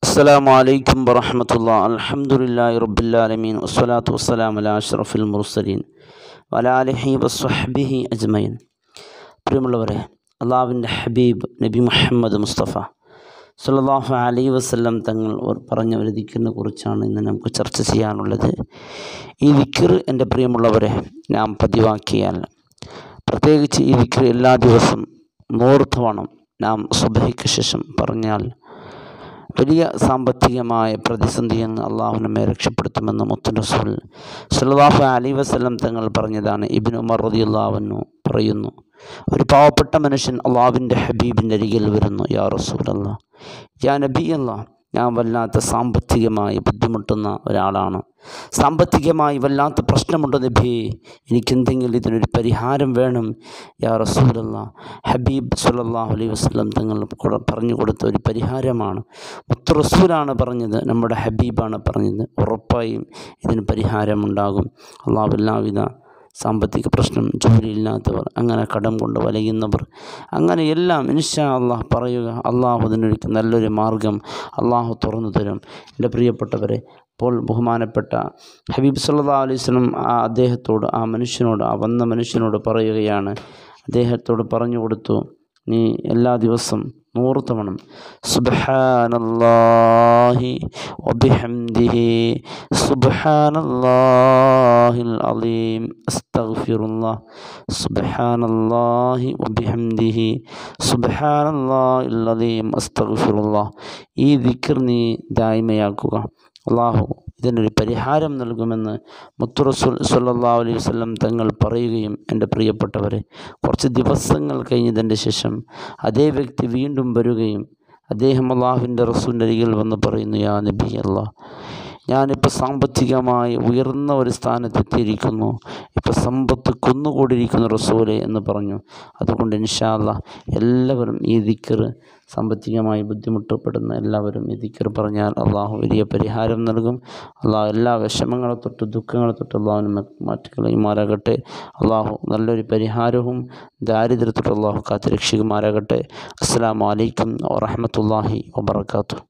السلام عليكم ورحمة الله الحمد لله رب العالمين والصلاة والسلام على أشرف المرسلين وعلى آله وصحبه أجمعين പ്രിയമുള്ളവരെ അള്ളാഹുവിൻ്റെ ഹബീബ് നബി മുഹമ്മദ് മുസ്തഫ സല്ലല്ലാഹു അലൈഹി വസല്ലം തങ്ങൾ ഒരു- പറഞ്ഞ ഒരു ദിക്കറിനെ കുറിച്ചാണ് ഇന്ന് നമുക്ക് ചർച്ച ചെയ്യാനുള്ളത് ഈ ദിക്കർ എൻ്റെ പ്രിയമുള്ളവരെ നാം പതിവാക്കിയാൽ പ്രത്യേകിച്ച് ഈ ദിക്കർ എല്ലാ ദിവസവും നൂറ് തവണ നാം സുബഹിക്ക് ശേഷം പറഞ്ഞാൽ വലിയ സാമ്പത്തികമായ പ്രതിസന്ധിയിൽ നിന്ന് അള്ളാഹു നമ്മെ രക്ഷപ്പെടുത്തുമെന്ന് മുത്തു റസൂൽ സല്ലല്ലാഹു അലൈഹി വസല്ലം തങ്ങൾ പറഞ്ഞതാണ് ഇബിൻ ഉമർ റളിയല്ലാഹു പറയുന്നു ഒരു പാവപ്പെട്ട മനുഷ്യൻ അള്ളാഹുവിൻ്റെ ഹബീബിൻ്റെ അരികിൽ വരുന്നു യാ റസൂലല്ലാ യാ നബി അല്ലാ ഞാൻ വല്ലാത്ത സാമ്പത്തികമായി ബുദ്ധിമുട്ടുന്ന ഒരാളാണ് സാമ്പത്തികമായി വല്ലാത്ത പ്രശ്നമുണ്ട് നബിയെ എനിക്കെന്തെങ്കിലും ഇതിനൊരു പരിഹാരം വേണം യാ റസൂലല്ലാ ഹബീബ് സല്ലല്ലാഹു അലൈഹി വസല്ലം തങ്ങൾ കൂടെ പറഞ്ഞു കൊടുത്ത ഒരു പരിഹാരമാണ് മുത്ത് റസൂലാണ് പറഞ്ഞത് നമ്മുടെ ഹബീബാണ് പറഞ്ഞത് ഉറപ്പായും ഇതിന് പരിഹാരമുണ്ടാകും അള്ളാഹു എല്ലാവിധ സാമ്പത്തിക പ്രശ്നം ജോലിയില്ലാത്തവർ അങ്ങനെ കടം കൊണ്ട് വലയുന്നവർ അങ്ങനെ എല്ലാം ഇൻഷാ അള്ളാഹ് പറയുക അള്ളാഹു അതിനൊരു നല്ലൊരു മാർഗം അള്ളാഹു തുറന്നു തരും എൻ്റെ പ്രിയപ്പെട്ടവരെ അപ്പോൾ ബഹുമാനപ്പെട്ട ഹബീബ് സല്ലല്ലാഹു അലൈഹി വസല്ലം ആ അദ്ദേഹത്തോട് ആ മനുഷ്യനോട് ആ വന്ന മനുഷ്യനോട് പറയുകയാണ് അദ്ദേഹത്തോട് പറഞ്ഞു കൊടുത്തു നീ എല്ലാ ദിവസവും നൂറ് തവണ സുബ്ഹാനല്ലാഹി വബിഹംദിഹി സുബ്ഹാനല്ലാഹിൽ അലീം അസ്തഗ്ഫിറുല്ലാഹ് സുബ്ഹാനല്ലാഹി വബിഹംദിഹി സുബ്ഹാനല്ലാഹിൽ അലീം അസ്തഗ്ഫിറുല്ലാഹ് ഈ ദിക്ർ നീ ദായ്മയാക്കുക അള്ളാഹു ഇതിനൊരു പരിഹാരം നൽകുമെന്ന് മുത്തു റസൂൽ സല്ലല്ലാഹു അലൈഹി വസല്ലം തങ്ങൾ പറയുകയും എൻ്റെ പ്രിയപ്പെട്ടവരെ കുറച്ച് ദിവസങ്ങൾ കഴിഞ്ഞതിൻ്റെ ശേഷം അതേ വ്യക്തി വീണ്ടും വരികയും അദ്ദേഹം അള്ളാഹുവിൻ്റെ റസൂലിൻ്റെ അരികിൽ വന്ന് പറയുന്നു യാ നബി അല്ലാഹ് ഞാനിപ്പോൾ സാമ്പത്തികമായി ഉയർന്ന ഒരു സ്ഥാനത്തെത്തിയിരിക്കുന്നു ഇപ്പോൾ സമ്പത്ത് കുന്നുകൂടിയിരിക്കുന്നു റസൂലെ എന്ന് പറഞ്ഞു അതുകൊണ്ട് ഇൻഷാല്ല എല്ലാവരും ഈ ദിക്കർ സാമ്പത്തികമായി ബുദ്ധിമുട്ടപ്പെടുന്ന എല്ലാവരും ഈ ദിക്കർ പറഞ്ഞാൽ അള്ളാഹു വലിയ പരിഹാരം നൽകും അള്ളാഹു എല്ലാ വിഷമങ്ങളെ തൊട്ട് ദുഃഖങ്ങളെ തൊട്ട് അള്ളാഹു നമുക്ക് മാറ്റിക്കളയുമാറാകട്ടെ അള്ളാഹു നല്ലൊരു പരിഹാരവും ദാരിദ്ര്യത്തോട്ട് അള്ളാഹു കാത്ത് രക്ഷിക്കുമാറാകട്ടെ അസ്സാം വലൈക്കും വാഹമത്തല്ലാഹി വാബർക്കാത്തു